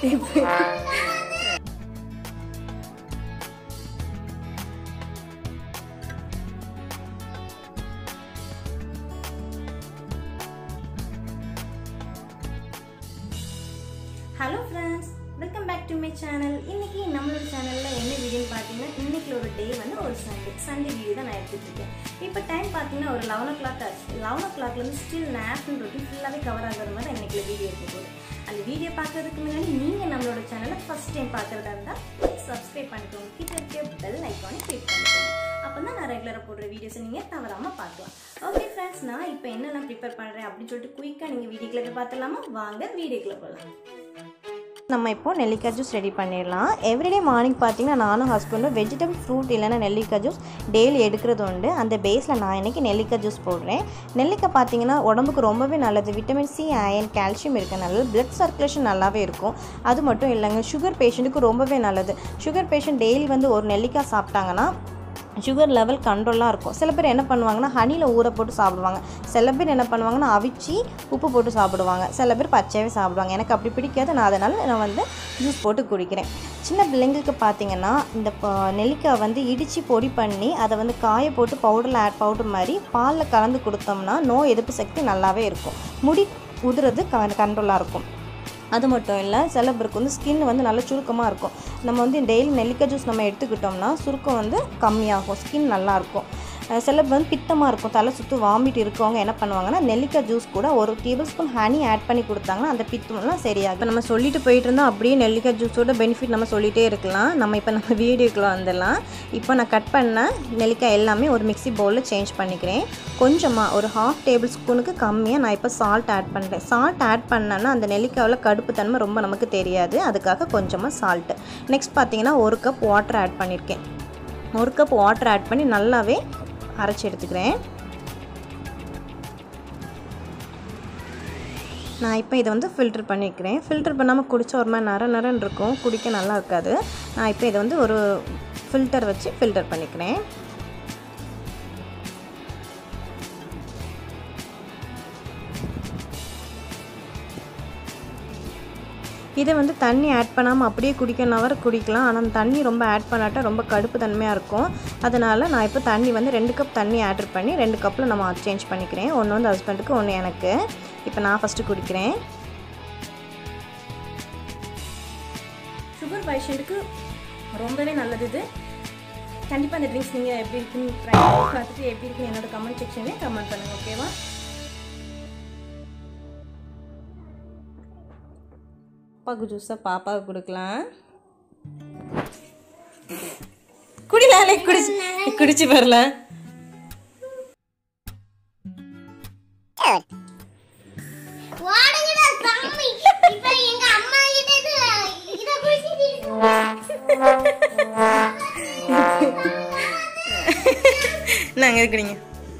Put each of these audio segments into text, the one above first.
tape hello friends welcome back to my channel இன்னைக்கு நம்மளோட சேனலில் என்ன வீடியோன்னு பார்த்தீங்கன்னா இன்னைக்கு ஒரு டே வந்து ஒரு சண்டே சண்டே வீடியோ தான் நான் எடுத்துட்டு இருக்கேன் இப்போ டைம் பார்த்தீங்கன்னா ஒரு லெவன் ஓ கிளாக் ஆச்சு லெவன் ஓ கிளாக்லேருந்து ஸ்டில் நேப்னு ரொட்டீன் ஃபுல்லாகவே கவர் ஆகிற மாதிரி தான் இன்னைக்கு வீடியோ எடுக்க போகுது அந்த வீடியோ பார்க்கறதுக்கு முன்னாடி நீங்கள் நம்மளோட சேனலை ஃபஸ்ட் டைம் பார்க்குறதா இருந்தால் சப்ஸ்கிரைப் பண்ணிக்கோங்க கிட்ட இருக்க பெல் ஐக்கானை கிளிக் பண்ணிக்கோங்க அப்போ தான் நான் ரெகுலராக போடுற வீடியோஸை நீங்கள் தவறாமல் பார்க்கலாம் ஓகே ஃப்ரெண்ட்ஸ் நான் இப்போ என்னெல்லாம் ப்ரிப்பேர் பண்ணுறேன் அப்படின்னு சொல்லிட்டு குயிக்காக நீங்கள் வீடியோக்குள்ளே போய் பார்த்துலாமா வாங்க வீடியோக்குள்ளே போகலாம் நம்ம இப்போ நெல்லிக்காய் ஜூஸ் ரெடி பண்ணிடலாம் எவ்ரிடே மார்னிங் பார்த்தீங்கன்னா நானும் ஹஸ்பண்டும் வெஜிடபிள் ஃப்ரூட் இல்லைன்னா நெல்லிக்காய் ஜூஸ் டெய்லி எடுக்கிறது உண்டு அந்த பேஸில் நான் இன்றைக்கி நெல்லிக்காய் ஜூஸ் போடுறேன் நெல்லிக்காய் பார்த்தீங்கன்னா உடம்புக்கு ரொம்பவே நல்லது விட்டமின் சி அயன் கால்சியம் இருக்கனால பிளட் சர்க்குலேஷன் நல்லாவே இருக்கும் அது மட்டும் இல்லைங்க சுகர் பேஷண்ட்டுக்கு ரொம்பவே நல்லது சுகர் பேஷண்ட் டெய்லி வந்து ஒரு நெல்லிக்காய் சாப்பிட்டாங்கன்னா சுகர் லெவல் கண்ட்ரோலாக இருக்கும் சில பேர் என்ன பண்ணுவாங்கன்னா ஹனியில் ஊற போட்டு சாப்பிடுவாங்க சில பேர் என்ன பண்ணுவாங்கன்னா அவிச்சு உப்பு போட்டு சாப்பிடுவாங்க சில பேர் பச்சையாகவே சாப்பிடுவாங்க எனக்கு அப்படி பிடிக்காது நான் அதனால் நான் வந்து ஜூஸ் போட்டு குடிக்கிறேன் சின்ன பிள்ளைங்களுக்கு பார்த்தீங்கன்னா இந்த ப- நெல்லிக்காய் வந்து இடித்து பொடி பண்ணி அதை வந்து காய போட்டு பவுடரில் ஆட் பவுடர் மாதிரி பாலில் கலந்து கொடுத்தோம்னா நோய் எதிர்ப்பு சக்தி நல்லாவே இருக்கும் முடி உதுறது க கண்ட்ரோலாக இருக்கும் அது மட்டும் இல்லை சில பேருக்கு வந்து ஸ்கின் வந்து நல்ல சுருக்கமாக இருக்கும் நம்ம வந்து டெய்லி நெல்லிக்காய் ஜூஸ் நம்ம எடுத்துக்கிட்டோம்னா சுருக்கம் வந்து கம்மியாகும் ஸ்கின் நல்லாயிருக்கும் சில பேர் வந்து பித்தமாக இருக்கும் தலை சுற்று வாமிட் இருக்கவங்க என்ன பண்ணுவாங்கன்னா நெல்லிக்காய் ஜூஸ் கூட ஒரு டேபிள் ஸ்பூன் ஹனி ஆட் பண்ணி கொடுத்தாங்கன்னா அந்த பித்தம்லாம் சரியாகும் இப்போ நம்ம சொல்லிட்டு போயிட்டு இருந்தால் அப்படியே நெல்லிக்காய் ஜூஸோட பெனிஃபிட் நம்ம சொல்லிகிட்டே இருக்கலாம் நம்ம இப்போ நம்ம வீடியோக்குள்ளே வந்துடலாம் இப்போ நான் கட் பண்ண நெல்லிக்காய் எல்லாமே ஒரு மிக்ஸி பவுலில் சேஞ்ச் பண்ணிக்கிறேன் கொஞ்சமாக ஒரு ஹாஃப் டேபிள் ஸ்பூனுக்கு கம்மியாக நான் இப்போ சால்ட் ஆட் பண்ணுறேன் சால்ட் ஆட் பண்ணேன்னா அந்த நெல்லிக்காயில் கடுப்பு தன்மை ரொம்ப நமக்கு தெரியாது அதுக்காக கொஞ்சமாக சால்ட்டு நெக்ஸ்ட் பார்த்தீங்கன்னா ஒரு கப் வாட்டர் ஆட் பண்ணியிருக்கேன் ஒரு கப் வாட்டர் ஆட் பண்ணி நல்லாவே அரைச்சி எடுத்துக்கிறேன் நான் இப்போ இதை வந்து ஃபில்டர் பண்ணிக்கிறேன் ஃபில்டர் பண்ணாமல் குடித்தா ஒரு மாதிரி நர நரன்னு இருக்கும் குடிக்க நல்லா இருக்காது நான் இப்போ இதை வந்து ஒரு ஃபில்டர் வச்சு ஃபில்டர் பண்ணிக்கிறேன் இதை வந்து தண்ணி ஆட் பண்ணாமல் அப்படியே குடிக்கணும் வர குடிக்கலாம் ஆனால் அந்த தண்ணி ரொம்ப ஆட் பண்ணாட்டா ரொம்ப கடுப்பு தன்மையாக இருக்கும் அதனால் நான் இப்போ தண்ணி வந்து ரெண்டு கப் தண்ணி ஆட் பண்ணி ரெண்டு கப்பில் நம்ம சேஞ்ச் பண்ணிக்கிறேன் ஒன்று வந்து ஹஸ்பண்டுக்கு ஒன்று எனக்கு இப்போ நான் ஃபஸ்ட்டு குடிக்கிறேன் சுகர் பேஷண்ட்டுக்கு ரொம்பவே நல்லது இது கண்டிப்பாக இந்த ட்ரிங்க்ஸ் நீங்கள் எப்படி இருக்குன்னு ட்ரை பண்ணி பார்த்துட்டு எப்படி இருக்குன்னு என்னோட கமெண்ட் செக்ஷன்லேயே கமெண்ட் பண்ணுங்கள் ஓகேவா அப்பாவுக்கு ஜூஸை பாப்பாவுக்கு கொடுக்கலாம் குடிலாலே குடிச்சு குடிச்சு வரல வாடகைடா சாமி இப்ப எங்க அம்மா கிட்ட இது இத குடிச்சிட்டு நாங்கள் இருக்கிறீங்க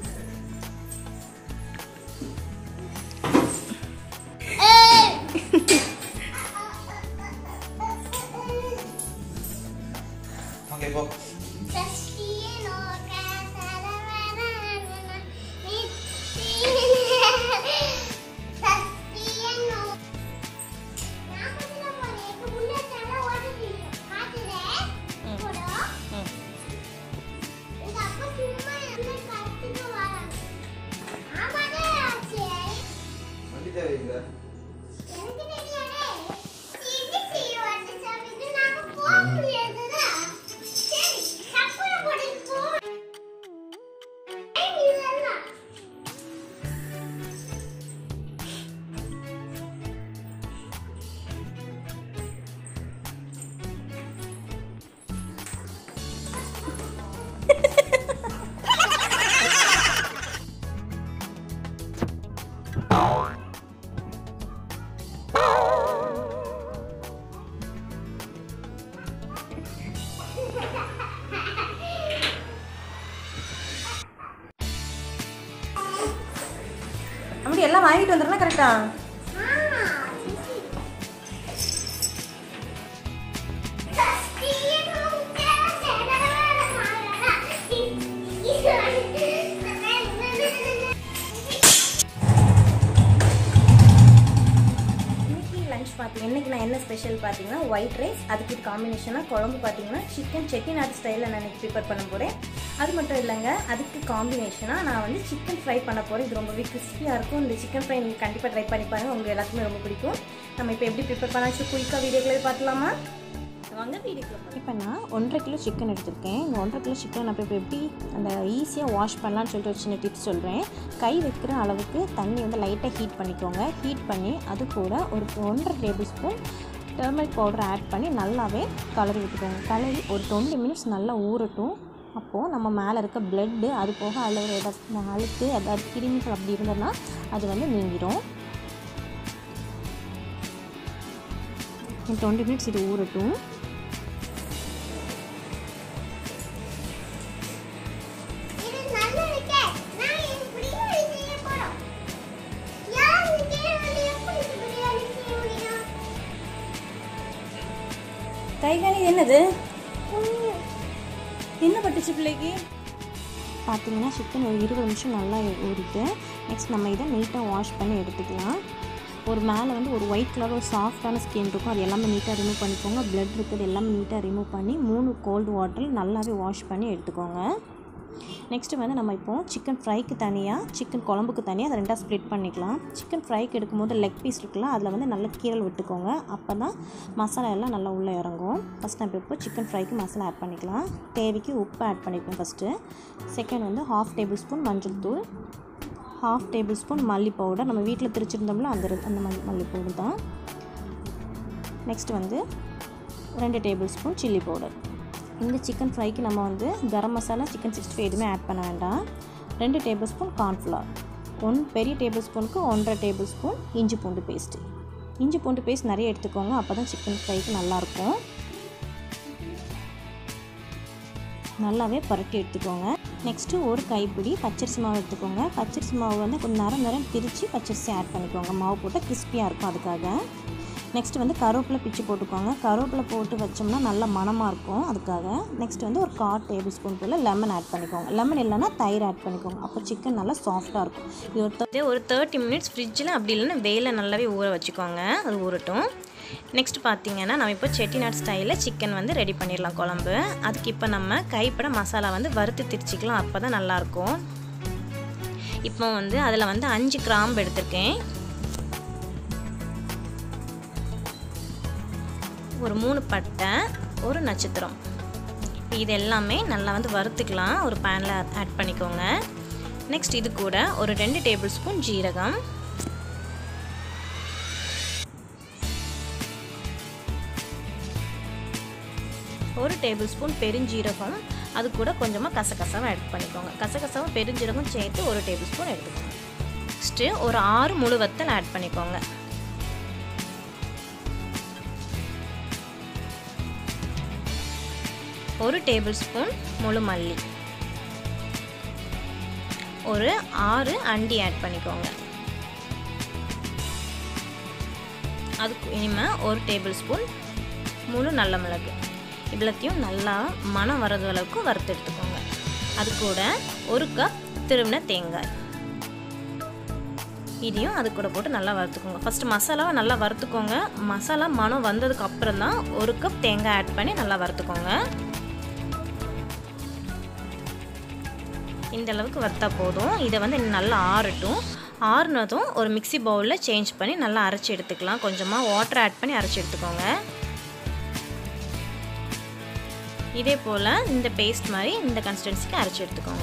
ஓகே போ சஸ்தியனோ காசலவரன சஸ்தியனோ நான் கொஞ்சம் போறேன் எனக்கு புல்லட் நல்லா ஓடுது காட்டுறே போடா எங்க அப்பா சும்மா என்ன கத்திட்டு வராங்க ஆமாடா ஆச்சு வண்டி தேவையில்லை எனக்கு தெரியாதே இது செய்ய வந்து சாமிக்கு நாம போக முடியாதுடா சரி சப்பரம் போட்டு போ இல்லல்ல அப்படி எல்லாம் வாங்கிட்டு வந்துடலாம் கரெக்டா இன்னைக்கு லஞ்ச் பார்த்தீங்கன்னா என்னைக்கு நான் என்ன ஸ்பெஷல் பார்த்தீங்கன்னா ஒயிட் ரைஸ் அதுக்கு காம்பினேஷனாக குழம்பு பார்த்தீங்கன்னா சிக்கன் செட்டிநாடு ஸ்டைலில் நான் இன்னைக்கு ப்ரிப்பேர் பண்ண போகிறேன் அது மட்டும் இல்லைங்க அதுக்கு காம்பினேஷனாக நான் வந்து சிக்கன் ஃப்ரை பண்ண போகிறேன் இது ரொம்பவே கிறிஸ்பியாக இருக்கும் இந்த சிக்கன் ஃப்ரை நீங்கள் கண்டிப்பாக ட்ரை பண்ணி பாருங்கள் உங்களுக்கு எல்லாத்துக்குமே ரொம்ப பிடிக்கும் நம்ம இப்போ எப்படி ப்ரிப்பேர் பண்ணாச்சு குயிக்காக வீடியோக்களே பார்க்கலாமா வாங்க வீடியோக்குள்ள இப்போ நான் ஒன்றரை கிலோ சிக்கன் எடுத்திருக்கேன் இந்த ஒன்றரை கிலோ சிக்கன் நான் இப்போ எப்படி அந்த ஈஸியாக வாஷ் பண்ணலான்னு சொல்லிட்டு ஒரு சின்ன டிப்ஸ் சொல்கிறேன் கை வைக்கிற அளவுக்கு தண்ணி வந்து லைட்டாக ஹீட் பண்ணிக்கோங்க ஹீட் பண்ணி அது கூட ஒரு ஒன்றரை tablespoon turmeric powder add பண்ணி நல்லாவே கலரி விட்டுக்கோங்க கலரி ஒரு டுவெண்ட்டி மினிட்ஸ் நல்லா ஊறட்டும் அப்போது நம்ம மேலே இருக்க பிளட்டு அது போக அதில் ஒரு ஏதாவது அழுக்கு ஏதாவது கிருமிகள் அப்படி இருந்ததுன்னா அது வந்து நீங்கிடும் டுவெண்ட்டி மினிட்ஸ் இது ஊறட்டும் இது நல்லா இருக்கே நான் இது பிரியாணி செய்ய போறோம் யார் இது கேள்வி எப்படி இது பிரியாணி செய்ய முடியும் கைகாணி என்னது என்ன பட்டுச்சு பிள்ளைக்கு பார்த்தீங்கன்னா சிக்கன் ஒரு இருபது நிமிஷம் நல்லா ஊறிட்டு நெக்ஸ்ட் நம்ம இதை நீட்டாக வாஷ் பண்ணி எடுத்துக்கலாம் ஒரு மேலே வந்து ஒரு ஒயிட் கலர் ஒரு சாஃப்டான ஸ்கின் இருக்கும் அது எல்லாமே நீட்டாக ரிமூவ் பண்ணிக்கோங்க பிளட் இருக்குது எல்லாமே நீட்டாக ரிமூவ் பண்ணி மூணு கோல்டு வாட்டரில் நல்லாவே வாஷ் பண்ணி எடுத்துக்கோங்க நெக்ஸ்ட்டு வந்து நம்ம இப்போ சிக்கன் ஃப்ரைக்கு தனியாக சிக்கன் குழம்புக்கு தனியாக அதை ரெண்டாக ஸ்ப்ளிட் பண்ணிக்கலாம் சிக்கன் ஃப்ரைக்கு எடுக்கும்போது லெக் பீஸ் இருக்குல்ல அதில் வந்து நல்ல கீரல் விட்டுக்கோங்க அப்போ தான் மசாலா எல்லாம் நல்லா உள்ளே இறங்கும் ஃபஸ்ட் நம்ம இப்போ சிக்கன் ஃப்ரைக்கு மசாலா ஆட் பண்ணிக்கலாம் தேவைக்கு உப்பு ஆட் பண்ணிப்போம் ஃபஸ்ட்டு செகண்ட் வந்து ஹாஃப் டேபிள் ஸ்பூன் மஞ்சள் தூள் ஹாஃப் டேபிள் ஸ்பூன் மல்லி பவுடர் நம்ம வீட்டில் திரிச்சிருந்தோம்ல அந்த அந்த மல்லி மல்லி பவுடர் தான் நெக்ஸ்ட் வந்து ரெண்டு டேபிள் ஸ்பூன் சில்லி பவுடர் இந்த சிக்கன் ஃப்ரைக்கு நம்ம வந்து garam masala chicken sixty five எதுவுமே ஆட் பண்ண வேண்டாம் ரெண்டு டேபிள் ஸ்பூன் கார்ன்ஃப்ளவர் ஒன் பெரிய டேபிள் ஸ்பூனுக்கு ஒன்றரை டேபிள் ஸ்பூன் இஞ்சி பூண்டு பேஸ்ட்டு இஞ்சி பூண்டு பேஸ்ட் நிறைய எடுத்துக்கோங்க அப்போ தான் சிக்கன் ஃப்ரைக்கு நல்லாயிருக்கும் நல்லாவே பரட்டி எடுத்துக்கோங்க நெக்ஸ்ட்டு ஒரு கைப்பிடி பச்சரிசி மாவு எடுத்துக்கோங்க பச்சரிசி மாவு வந்து கொஞ்சம் நேரம் நேரம் திரித்து பச்சரிசி ஆட் பண்ணிக்கோங்க மாவு போட்டால் கிறிஸ்பியாக இருக்கும் அதுக்காக நெக்ஸ்ட் வந்து கருவேப்பிலை பிச்சு போட்டுக்கோங்க கருவேப்பிலை போட்டு வச்சோம்னா நல்ல மணமாக இருக்கும் அதுக்காக நெக்ஸ்ட் வந்து ஒரு கால் டேபிள் ஸ்பூன் போல் லெமன் ஆட் பண்ணிக்கோங்க லெமன் இல்லைன்னா தயிர் ஆட் பண்ணிக்கோங்க அப்போ சிக்கன் நல்லா சாஃப்டாக இருக்கும் இது ஒரு இது ஒரு தேர்ட்டி மினிட்ஸ் ஃப்ரிட்ஜில் அப்படி இல்லைன்னா வெயில நல்லாவே ஊற வச்சுக்கோங்க அது ஊறட்டும் நெக்ஸ்ட் பார்த்தீங்கன்னா நம்ம இப்போ செட்டிநாட் ஸ்டைலில் சிக்கன் வந்து ரெடி பண்ணிடலாம் குழம்பு அதுக்கு இப்போ நம்ம கைப்பட மசாலா வந்து வறுத்து திரிச்சிக்கலாம் அப்போ தான் நல்லாயிருக்கும் இப்போ வந்து அதில் வந்து அஞ்சு கிராம்பு எடுத்திருக்கேன் ஒரு மூணு பட்டை ஒரு நட்சத்திரம் இது எல்லாமே நல்லா வந்து வறுத்துக்கலாம் ஒரு பேனில் ஆட் பண்ணிக்கோங்க நெக்ஸ்ட் இது கூட ஒரு ரெண்டு டேபிள் ஸ்பூன் ஜீரகம் ஒரு டேபிள் ஸ்பூன் பெருஞ்சீரகம் அது கூட கொஞ்சமாக கசகசாவை ஆட் பண்ணிக்கோங்க கசகசாவும் பெருஞ்சீரகம் சேர்த்து ஒரு டேபிள் ஸ்பூன் எடுத்துக்கோங்க நெக்ஸ்ட்டு ஒரு ஆறு முழு வத்தல் ஆட் பண்ணிக்கோங்க ஒரு டேபிள் ஸ்பூன் முழு மல்லி ஒரு ஆறு அண்டி ஆட் பண்ணிக்கோங்க அதுக்கு இனிமேல் ஒரு டேபிள் ஸ்பூன் முழு நல்ல மிளகு இவ்வளோத்தையும் நல்லா மனம் வரது அளவுக்கு வறுத்து எடுத்துக்கோங்க அது கூட ஒரு கப் திருவின தேங்காய் இதையும் அது கூட போட்டு நல்லா வறுத்துக்கோங்க ஃபஸ்ட்டு மசாலாவை நல்லா வறுத்துக்கோங்க மசாலா மனம் வந்ததுக்கு அப்புறம் தான் ஒரு கப் தேங்காய் ஆட் பண்ணி நல்லா வறுத்துக்கோங்க இந்த அளவுக்கு வறுத்தா போதும் இதை வந்து இன்னும் நல்லா ஆறட்டும் ஆறுனதும் ஒரு மிக்சி பவுலில் சேஞ்ச் பண்ணி நல்லா அரைச்சி எடுத்துக்கலாம் கொஞ்சமாக வாட்டர் ஆட் பண்ணி அரைச்சி எடுத்துக்கோங்க இதே போல் இந்த பேஸ்ட் மாதிரி இந்த கன்சிஸ்டன்சிக்கு அரைச்சி எடுத்துக்கோங்க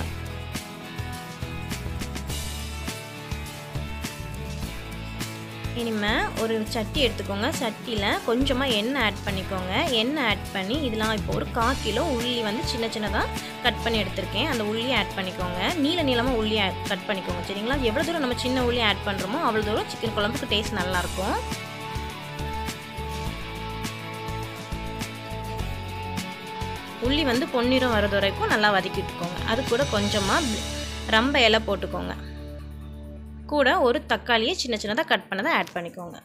இனிமேல் ஒரு சட்டி எடுத்துக்கோங்க சட்டியில் கொஞ்சமாக எண்ணெய் ஆட் பண்ணிக்கோங்க எண்ணெய் ஆட் பண்ணி இதெல்லாம் இப்போ ஒரு கால் கிலோ உள்ளி வந்து சின்ன சின்னதாக கட் பண்ணி எடுத்திருக்கேன் அந்த உள்ளியை ஆட் பண்ணிக்கோங்க நீல நீளமாக உள்ளி கட் பண்ணிக்கோங்க சரிங்களா எவ்வளோ தூரம் நம்ம சின்ன உள்ளி ஆட் பண்ணுறோமோ அவ்வளோ தூரம் சிக்கன் குழம்புக்கு டேஸ்ட் நல்லாயிருக்கும் உள்ளி வந்து பொன்னிறம் வரது வரைக்கும் நல்லா வதக்கிட்டுக்கோங்க அது கூட கொஞ்சமாக ரம்ப இலை போட்டுக்கோங்க கூட ஒரு தக்காளியை சின்ன சின்னதாக கட் பண்ணதை ஆட் பண்ணிக்கோங்க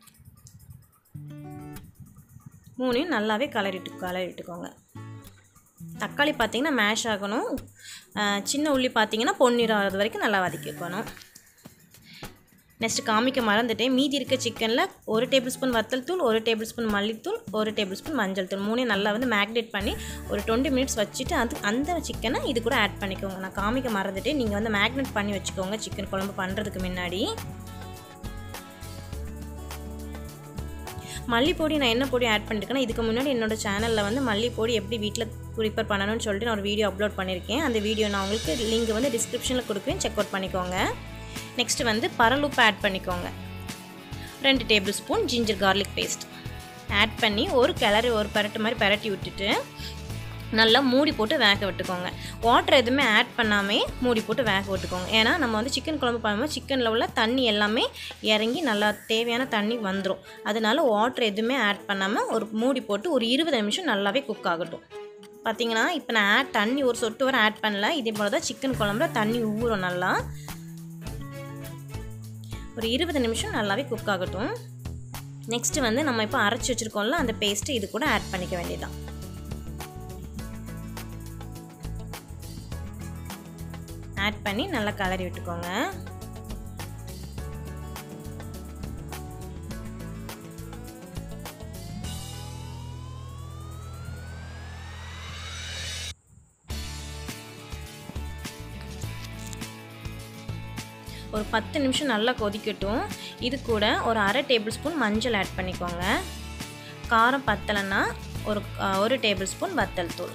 மூணையும் நல்லாவே கலரிட்டு கலரிட்டுக்கோங்க தக்காளி பார்த்தீங்கன்னா மேஷ் ஆகணும் அஹ் சின்ன உள்ளி பார்த்தீங்கன்னா பொன்னிறம் ஆகிறது வரைக்கும் நல்லா வதக்கிக்கணும் நெக்ஸ்ட் காமிக்க மறந்துட்டேன் மீதி இருக்க சிக்கனில் ஒரு டேபிள் ஸ்பூன் வத்தல் தூள் ஒரு டேபிள் ஸ்பூன் மல்லித்தூள் ஒரு டேபிள் ஸ்பூன் மஞ்சள் தூள் மூணையும் நல்லா வந்து மேக்னேட் பண்ணி ஒரு டுவெண்ட்டி மினிட்ஸ் வச்சுட்டு அது அந்த சிக்கனை இது கூட ஆட் பண்ணிக்கோங்க நான் காமிக்க மறந்துட்டேன் நீங்கள் வந்து மேக்னேட் பண்ணி வச்சுக்கோங்க சிக்கன் குழம்பு பண்ணுறதுக்கு முன்னாடி மல்லிப்பொடி நான் என்ன பொடி ஆட் பண்ணியிருக்கேன்னா இதுக்கு முன்னாடி என்னோட சேனலில் வந்து மல்லிப்பொடி எப்படி வீட்டில் ப்ரிப்பேர் பண்ணணும்னு சொல்லிட்டு நான் ஒரு வீடியோ அப்லோட் பண்ணியிருக்கேன் அந்த வீடியோ நான் உங்களுக்கு லிங்க் வந்து டிஸ்கிரிப்ஷனில் கொடுக்குறேன் செக் அவுட் பண்ணிக்கோங்க நெக்ஸ்ட் வந்து பரலுப்பு ஆட் பண்ணிக்கோங்க ரெண்டு tablespoon ginger garlic paste add பண்ணி ஒரு கிளறி ஒரு பரட்டு மாதிரி பரட்டி விட்டுட்டு நல்லா மூடி போட்டு வேக விட்டுக்கோங்க வாட்டர் எதுவுமே ஆட் பண்ணாமே மூடி போட்டு வேக விட்டுக்கோங்க ஏன்னா நம்ம வந்து சிக்கன் குழம்பு பண்ணும்போது சிக்கனில் உள்ள தண்ணி எல்லாமே இறங்கி நல்லா தேவையான தண்ணி வந்துடும் அதனால வாட்டர் எதுவுமே ஆட் பண்ணாமல் ஒரு மூடி போட்டு ஒரு இருபது நிமிஷம் நல்லாவே குக் ஆகட்டும் பார்த்தீங்கன்னா இப்போ நான் ஆட் தண்ணி ஒரு சொட்டு வரை ஆட் பண்ணல இதே போல் தான் சிக்கன் குழம்புல தண்ணி ஊறும் நல்லா ஒரு இருபது நிமிஷம் நல்லாவே குக் ஆகட்டும் நெக்ஸ்ட்டு வந்து நம்ம இப்போ அரைச்சி வச்சுருக்கோம்ல அந்த பேஸ்ட்டு இது கூட ஆட் பண்ணிக்க வேண்டியதான் ஆட் பண்ணி நல்லா கலரி விட்டுக்கோங்க ஒரு பத்து நிமிஷம் நல்லா கொதிக்கட்டும் இது கூட ஒரு அரை டேபிள் ஸ்பூன் மஞ்சள் ஆட் பண்ணிக்கோங்க காரம் பத்தலைன்னா ஒரு ஒரு டேபிள் ஸ்பூன் வத்தல் தூள்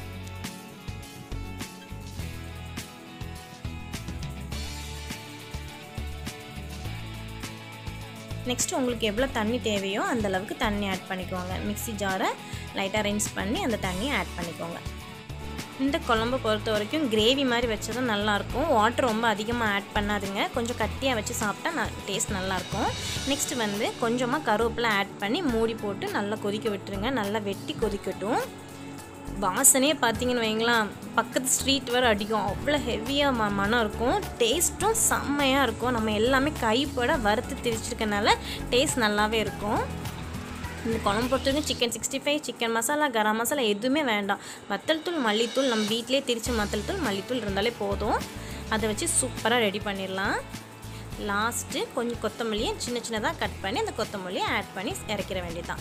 நெக்ஸ்ட் உங்களுக்கு எவ்வளோ தண்ணி தேவையோ அந்த அளவுக்கு தண்ணி ஆட் பண்ணிக்கோங்க மிக்ஸி ஜாரை லைட்டாக ரின்ஸ் பண்ணி அந்த தண்ணியை ஆட் பண்ணிக்கோங்க இந்த குழம்பு பொறுத்த வரைக்கும் கிரேவி மாதிரி வச்சதும் நல்லாயிருக்கும் வாட்டர் ரொம்ப அதிகமாக ஆட் பண்ணாதுங்க கொஞ்சம் கட்டியாக வச்சு சாப்பிட்டா ந டேஸ்ட் நல்லாயிருக்கும் நெக்ஸ்ட் வந்து கொஞ்சமாக கருவேப்பிலை ஆட் பண்ணி மூடி போட்டு நல்லா கொதிக்க விட்டுருங்க நல்லா வெட்டி கொதிக்கட்டும் வாசனையே பார்த்தீங்கன்னு வைங்களேன் பக்கத்து ஸ்ட்ரீட் வரை அடிக்கும் அவ்வளோ ஹெவியாக ம மனம் இருக்கும் டேஸ்ட்டும் செம்மையாக இருக்கும் நம்ம எல்லாமே கைப்பட வறுத்து திரிச்சிருக்கனால டேஸ்ட் நல்லாவே இருக்கும் இந்த குழம்பு பொறுத்த வரைக்கும் chicken sixty five chicken masala garam masala எதுவுமே வேண்டாம் வத்தல் தூள் மல்லித்தூள் நம்ம வீட்டிலே திரிச்ச வத்தல் தூள் மல்லித்தூள் இருந்தாலே போதும் அதை வச்சு சூப்பராக ரெடி பண்ணிடலாம் லாஸ்ட்டு கொஞ்சம் கொத்தமல்லியை சின்ன சின்னதாக கட் பண்ணி அந்த கொத்தமல்லியை ஆட் பண்ணி இறக்கிற வேண்டியதான்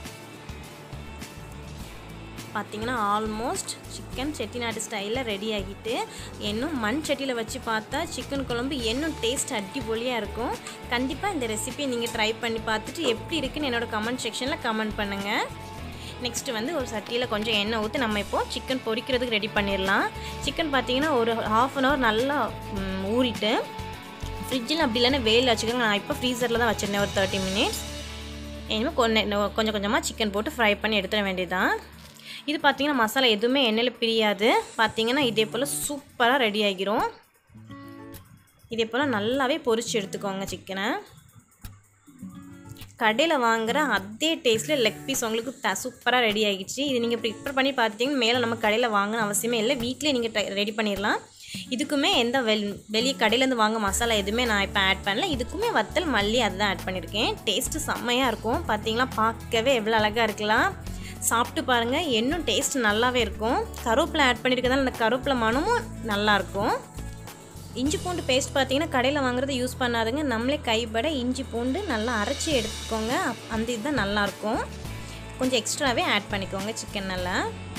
பார்த்தீங்கன்னா ஆல்மோஸ்ட் சிக்கன் செட்டிநாடு ஸ்டைலில் ரெடி ஆகிட்டு இன்னும் மண் சட்டியில் வச்சு பார்த்தா சிக்கன் குழம்பு இன்னும் டேஸ்ட் அடிப்பொலியாக இருக்கும் கண்டிப்பாக இந்த ரெசிபியை நீங்கள் ட்ரை பண்ணி பார்த்துட்டு எப்படி இருக்குன்னு என்னோடய கமெண்ட் செக்ஷனில் கமெண்ட் பண்ணுங்கள் நெக்ஸ்ட்டு வந்து ஒரு சட்டியில் கொஞ்சம் எண்ணெய் ஊற்றி நம்ம இப்போது சிக்கன் பொரிக்கிறதுக்கு ரெடி பண்ணிடலாம் சிக்கன் பார்த்தீங்கன்னா ஒரு ஹாஃப் அன் ஹவர் நல்லா ம், ஊறிட்டு ஃப்ரிட்ஜில் அப்படி இல்லைன்னா வெயில் வச்சுக்கோங்க நான் இப்போ ஃப்ரீசரில் தான் வச்சுருந்தேன் ஒரு தேர்ட்டி மினிட்ஸ் இனிமேல் கொஞ்சம் கொஞ்சம் கொஞ்சமாக சிக்கன் போட்டு ஃப்ரை பண்ணி எடுத்துட வேண்டியதுதான் இது பார்த்தீங்கன்னா மசாலா எதுவுமே எண்ணெயில் பிரியாது பார்த்தீங்கன்னா இதே போல் சூப்பராக ரெடி ஆகிரும் இதே போல் நல்லாவே பொரிச்சு எடுத்துக்கோங்க சிக்கனை கடையில் வாங்குற அதே டேஸ்ட்டில் லெக் பீஸ் உங்களுக்கு த சூப்பராக ரெடி ஆகிடுச்சு இது நீங்கள் ப்ரிப்பேர் பண்ணி பார்த்துட்டிங்கன்னா மேலே நம்ம கடையில் வாங்கணும் அவசியமே இல்லை வீட்டிலே நீங்கள் ரெடி பண்ணிடலாம் இதுக்குமே எந்த வெள் வெளியே கடையிலேருந்து வாங்க மசாலா எதுவுமே நான் இப்போ ஆட் பண்ணல இதுக்குமே வத்தல் மல்லி அதுதான் ஆட் பண்ணியிருக்கேன் டேஸ்ட்டு செம்மையாக இருக்கும் பார்த்தீங்களா பார்க்கவே எவ்வளோ அழகாக இருக்கலாம் சாப்பிட்டு பாருங்கள் இன்னும் டேஸ்ட் நல்லாவே இருக்கும் கருவேப்பிலை ஆட் பண்ணியிருக்கதால அந்த கருவேப்பிலை மனமும் நல்லாயிருக்கும் இஞ்சி பூண்டு பேஸ்ட் பார்த்தீங்கன்னா கடையில் வாங்குறது யூஸ் பண்ணாதுங்க நம்மளே கைப்பட இஞ்சி பூண்டு நல்லா அரைச்சி எடுத்துக்கோங்க அப்- அந்த இதுதான் நல்லாயிருக்கும் கொஞ்சம் எக்ஸ்ட்ராவே ஆட் பண்ணிக்கோங்க சிக்கன் நல்லா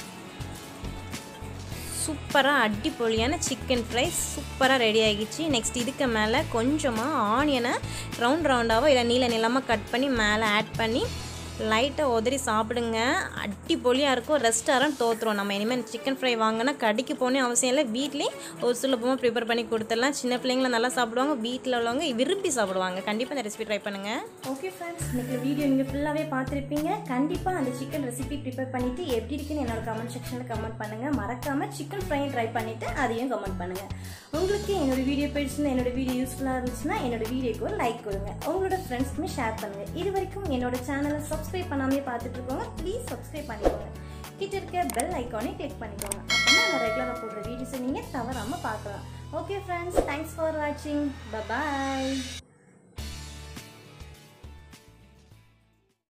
சூப்பராக அடிப்பொலியான சிக்கன் ஃப்ரை சூப்பராக ரெடி ஆகிடுச்சு நெக்ஸ்ட் இதுக்கு மேலே கொஞ்சமாக ஆனியனை ரவுண்ட் ரவுண்டாவோ இல்லை நீல நீளமாக கட் பண்ணி மேலே ஆட் பண்ணி லைட்டாக உதறி சாப்பிடுங்க அடிப்பொலியாக இருக்கும் ரெஸ்டாரண்ட் தோற்றுரும் நம்ம இனிமேல் சிக்கன் ஃப்ரை வாங்கினா கடைக்கு போகணும் அவசியம் இல்லை வீட்லேயே ஒரு சுலபமாக ப்ரிப்பேர் பண்ணி கொடுத்துடலாம் சின்ன பிள்ளைங்கள நல்லா சாப்பிடுவாங்க வீட்டில் உள்ளவங்க விரும்பி சாப்பிடுவாங்க கண்டிப்பாக இந்த ரெசிபி ட்ரை பண்ணுங்கள் ஓகே ஃப்ரெண்ட்ஸ் இன்னைக்கு வீடியோ நீங்கள் ஃபுல்லாகவே பார்த்துருப்பீங்க கண்டிப்பாக அந்த சிக்கன் ரெசிபி ப்ரிப்பேர் பண்ணிவிட்டு எப்படி இருக்குன்னு என்னோட கமெண்ட் செக்ஷனில் கமெண்ட் பண்ணுங்கள் மறக்காமல் சிக்கன் ஃப்ரையும் ட்ரை பண்ணிவிட்டு அதையும் கமெண்ட் பண்ணுங்கள் உங்களுக்கு என்னோட வீடியோ போயிடுச்சுன்னா என்னோட வீடியோ யூஸ்ஃபுல்லாக இருந்துச்சுன்னா என்னோட வீடியோக்கு ஒரு லைக் கொடுங்க உங்களோட ஃப்ரெண்ட்ஸ்க்குமே ஷேர் பண்ணுங்கள் இது வரைக்கும் என்னோட சேனலை சப்ஸ்கிரைப் பண்ணாமே பார்த்துட்டு இருக்கோங்க ப்ளீஸ் சப்ஸ்கிரைப் பண்ணிக்கோங்க கிட்ட இருக்க பெல் ஐக்கானே கிளிக் பண்ணிக்கோங்க அப்போ நான் ரெகுலராக போடுற வீடியோஸை நீங்கள் தவறாமல் பார்க்கலாம் ஓகே ஃப்ரெண்ட்ஸ் தேங்க்ஸ் ஃபார் வாட்சிங் பபாய்